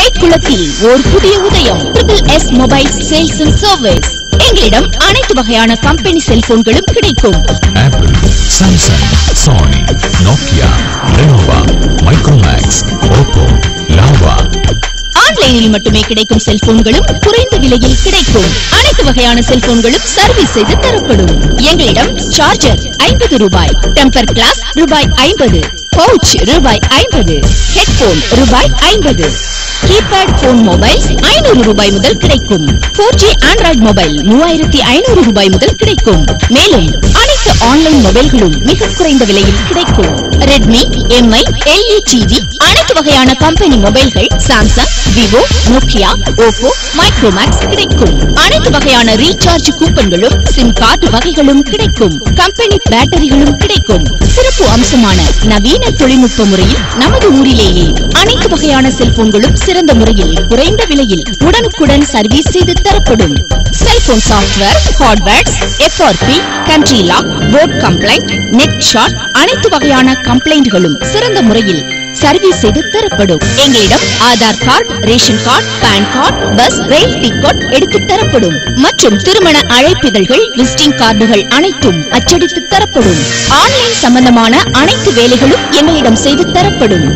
மேற்குளத்தில் ஓர் புதிய உதயம் triple S mobile sales and service எங்களிடம் அனைத்து வகையான கம்பெனி செல்போன்களும் கிடைக்கும் Apple Samsung Sony Nokia Lenovo Micromax Oppo Lava ஆன்லைனில் மட்டுமே கிடைக்கும் செல்போன்களும் குறைந்த விலையில் கிடைக்கும் அனைத்து வகையான செல்போன்களும் சர்வீஸ் செய்து தரப்படும் எங்களிடம் சார்ஜர் ஐம்பது ரூபாய் டெம்பர் கிளாஸ் ரூபாய் ஐம்பது பவுச் ரூபாய் ஐம்பது ஹெட்போன் ரூபாய் ஐம்பது கீபேட் போன் மொபைல்ஸ் ஐநூறு ரூபாய் முதல் கிடைக்கும் போர் ஜி ஆண்ட்ராய்டு மொபைல் மூவாயிரத்தி ஐநூறு ரூபாய் முதல் கிடைக்கும் மேலும் அனைத்து ஆன்லைன் மொபைல்களும் மிக குறைந்த விலையில் கிடைக்கும் ரெட்மி எம்ஐ எல்இ டிவி அனைத்து வகையான கம்பெனி மொபைல்கள் Samsung Vivo Nokia Oppo Micromax கிடைக்கும் அனைத்து வகையான ரீசார்ஜ் கூப்பன்களும் சிம் கார்டு வகைகளும் கிடைக்கும் கம்பெனி பேட்டரிகளும் கிடைக்கும் சிறப்பு அம்சமான நவீன தொழில்நுட்ப முறையில் நமது ஊரிலேயே அனைத்து வகையான செல்போன்களும் சிறந்த முறையில் குறைந்த விலையில் உடனுக்குடன் சர்வீஸ் செய்து தரப்படும் cellphone software hardwares FRP country lock port complaint net shot அனைத்து வகையான கம்ப்ளைண்ட்களும் சிறந்த முறையில் சர்வீஸ் செய்து தரப்படும் எங்களிடம் Aadhaar card ration card PAN card bus rail ticket எடுத்து தரப்படும் மற்றும் திருமண அழைப்பிதழ்கள் விசிட்டிங் கார்டுகள் அனைத்தும் அச்சடித்து தரப்படும் ஆன்லைன் சம்பந்தமான அனைத்து வேலைகளும் எங்களிடம் செய்து தரப்படும்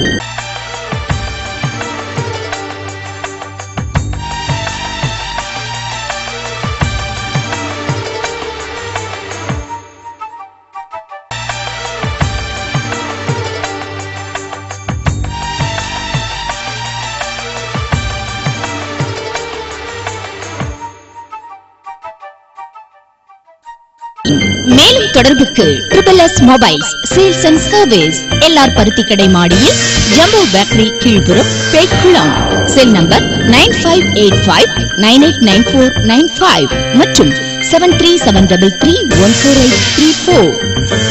மேலும் தொடர்புக்கு triple S mobiles sales and service L R பருத்தி கடை மாடியில் ஜம்போ பேக்கரி கீழ்புறம் Peikulam cell number nine five eight five nine eight nine four nine five மற்றும் seven three seven double three one four eight three four